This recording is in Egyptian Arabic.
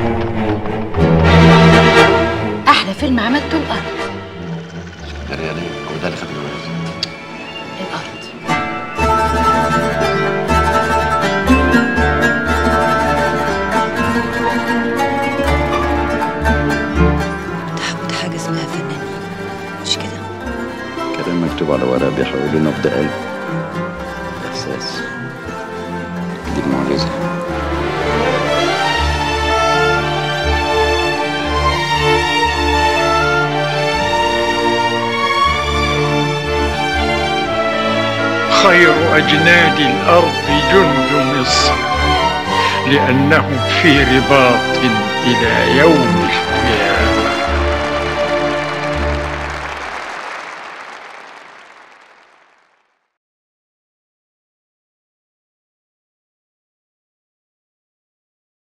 احلى فيلم عملته الارض يعني يعني هو ده اللي خد الجواز الارض تعود حاجة اسمها فنانين مش كده كلام مكتوب على ورق بيحولوا نبض قلب احساس دي المعجزه خير أجناد الأرض جند مصر لأنهم في رباط إلى يوم القيامة